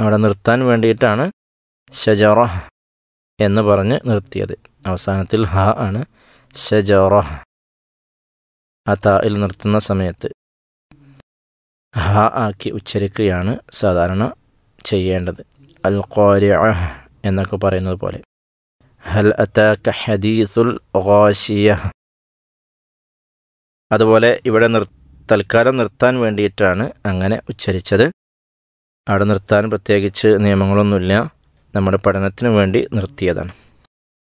അവിടെ നിർത്താൻ വേണ്ടിയിട്ടാണ് ഷജറ എന്ന് പറഞ്ഞ് നിർത്തിയത് അവസാനത്തിൽ ഹ ആണ് ഷജറ ആ തായിൽ നിർത്തുന്ന സമയത്ത് ഹ ആക്കി ഉച്ചരിക്കുകയാണ് സാധാരണ ചെയ്യേണ്ടത് അൽ ഖാരിഅ എന്നൊക്കെ പറയുന്നത് പോലെ ഹൽ അതാക ഹദീസുൽ ഗാഷിയ അതുപോലെ ഇവിടെ നിർ തൽക്കാലം നിർത്താൻ വേണ്ടിയിട്ടാണ് അങ്ങനെ ഉച്ചരിച്ചത് അവിടെ നിർത്താൻ പ്രത്യേകിച്ച് നിയമങ്ങളൊന്നുമില്ല നമ്മുടെ പഠനത്തിന് വേണ്ടി നിർത്തിയതാണ്